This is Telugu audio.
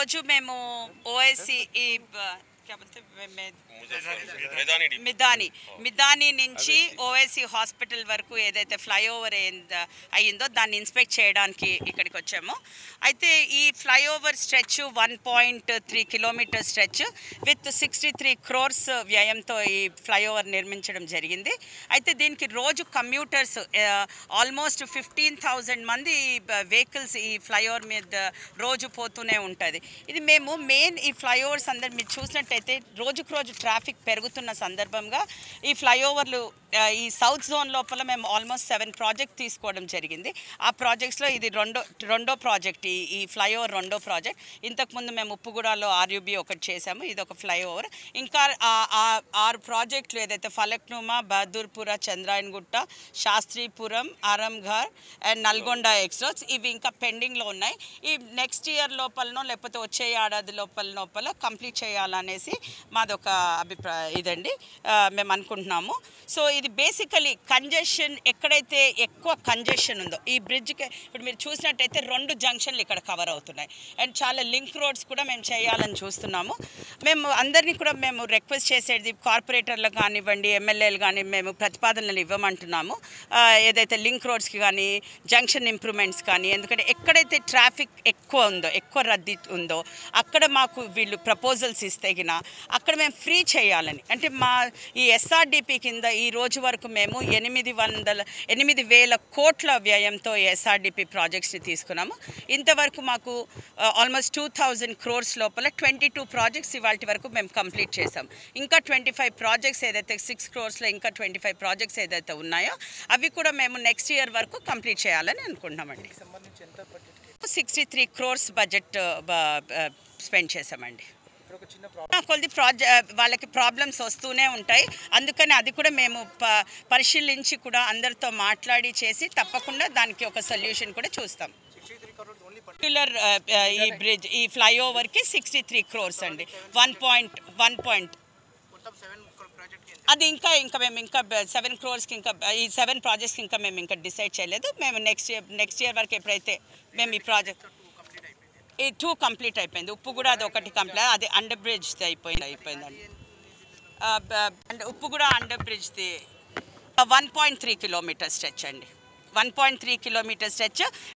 ఈరోజు మేము ఓఎస్సి ఈ బ- క్యా బోల్తే మే- మే- मैदानी डिपो మిదాని మిదాని నుంచి ఓఎస్సి హాస్పిటల్ వరకు ఏదైతే ఫ్లైఓవర్ అయ్యిందో దాన్ని ఇన్స్పెక్ట్ చేయడానికి ఇక్కడికి వచ్చాము అయితే ఈ flyover stretch one point three kilometer stretch with sixty three crores వ్యయంతో ఈ ఫ్లైఓవర్ నిర్మించడం జరిగింది అయితే దీనికి రోజు కమ్యూటర్స్ ఆల్మోస్ట్ ఫిఫ్టీన్ థౌజండ్ మంది వెహికల్స్ ఈ ఫ్లైఓవర్ మీద రోజు పోతూనే ఉంటుంది ఇది మేము మెయిన్ ఈ ఫ్లైఓవర్స్ అందరు మీరు చూసినట్టయితే రోజుకు రోజు ట్రాఫిక్ పెరుగుతున్న సందర్భంగా ఈ ఫ్లైఓవర్లు ఆ, ఈ సౌత్ జోన్ లోపల మేము ఆల్మోస్ట్ సెవెన్ ప్రాజెక్ట్ తీసుకోవడం జరిగింది ఆ ప్రాజెక్ట్స్లో ఇది రెండో రెండో ప్రాజెక్ట్ ఈ ఈ ఫ్లైఓవర్ రెండో ప్రాజెక్ట్ ఇంతకుముందు మేము ఉప్పుగూడలో ఆర్యూబీ ఒకటి చేసాము ఇది ఒక ఫ్లైఓవర్ ఇంకా ఆ- ఆ- ఆరు ప్రాజెక్టులు ఏదైతే ఫలక్నుమా బహదూర్పుర చంద్రాయన్గుట్ట శాస్త్రీపురం ఆరంఘర్ అండ్ నల్గొండ ఎక్స్ప్రెస్ ఇవి ఇంకా పెండింగ్లో ఉన్నాయి ఈ నెక్స్ట్ ఇయర్ లోపలనో లేకపోతే వచ్చే ఏడాది లోపల లోపల కంప్లీట్ చేయాలనేసి మాదొక అభిప్రాయం ఇదండి ఆ, మేము అనుకుంటున్నాము సో ఇది బేసికలీ కంజెషన్ ఎక్కడైతే ఎక్కువ కంజెషన్ ఉందో ఈ బ్రిడ్జ్కి ఇప్పుడు మీరు చూసినట్టయితే రెండు జంక్షన్లు ఇక్కడ కవర్ అవుతున్నాయి అండ్ చాలా లింక్ రోడ్స్ కూడా మేము చేయాలని చూస్తున్నాము మేము అందరినీ కూడా మేము రిక్వెస్ట్ చేసేది కార్పొరేటర్లకు కానివ్వండి ఎమ్మెల్యేలు కానీ మేము ప్రతిపాదనలు ఇవ్వమంటున్నాము ఆ, ఏదైతే లింక్ రోడ్స్కి కానీ జంక్షన్ ఇంప్రూవ్మెంట్స్ కానీ ఎందుకంటే ఎక్కడైతే ట్రాఫిక్ ఎక్కువ ఉందో ఎక్కువ రద్దీ ఉందో అక్కడ మాకు వీళ్ళు ప్రపోజల్స్ ఇస్తే గిన అక్కడ మేము ఫ్రీ చేయాలని అంటే మా ఈ ఎస్ఆర్డిపి కింద ఈ రోజు వరకు మేము ఎనిమిది వందల ఎనిమిది వేల కోట్ల వ్యయంతో ఎస్ఆర్డిపి ప్రాజెక్ట్స్ని తీసుకున్నాము ఇంతవరకు మాకు ఆల్మోస్ట్ టూ థౌజండ్ క్రోర్స్ లోపల ట్వంటీ టూ ప్రాజెక్ట్స్ ఇవాళ వరకు మేము కంప్లీట్ చేసాం ఇంకా ట్వంటీ ఫైవ్ ప్రాజెక్ట్స్ ఏదైతే సిక్స్ క్రోర్స్లో ఇంకా ట్వంటీ ఫైవ్ ప్రాజెక్ట్స్ ఏదైతే ఉన్నాయో అవి కూడా మేము నెక్స్ట్ ఇయర్ వరకు కంప్లీట్ చేయాలని అనుకుంటున్నామండి సంబంధించి ఎంత budget sixty three crores budget spend చేసామండి ఇప్పుడు ఒక చిన్న ప్రాబ్లం కొద్ది ప్రాజె వాళ్ళకి ప్రాబ్లమ్స్ వస్తూనే ఉంటాయి అందుకని అది కూడా మేము ప పరిశీలించి కూడా అందరితో మాట్లాడి చేసి తప్పకుండా దానికి ఒక సొల్యూషన్ కూడా చూస్తాం sixty three crore only particular ఈ బ్రిడ్జ్ ఈ ఫ్లైఓవర్కి సిక్స్టీ త్రీ క్రోర్స్ అండి వన్ పాయింట్ వన్ పాయింట్ మొత్తం సెవెన్ ప్రాజెక్ట్ అది ఇంకా ఇంకా మేము ఇంకా సెవెన్ క్రోర్స్కి ఇంకా ఈ సెవెన్ ప్రాజెక్ట్స్కి ఇంకా మేము ఇంకా డిసైడ్ చేయలేదు మేము నెక్స్ట్ ఇయర్ నెక్స్ట్ ఇయర్ వరకు ఎప్పుడైతే మేము ఈ ప్రాజెక్ట్ కంప్లీట్ అయిపోయింది ఈ టూ కంప్లీట్ అయిపోయింది ఉప్పు కూడా అది ఒకటి కంప్లీట్ అది అండర్ బ్రిడ్జ్ అయిపోయింది అయిపోయిందండి అండ్ ఉప్పు కూడా అండర్ బ్రిడ్జ్ది one point three kilometer stretch అండి one point three kilometer stretch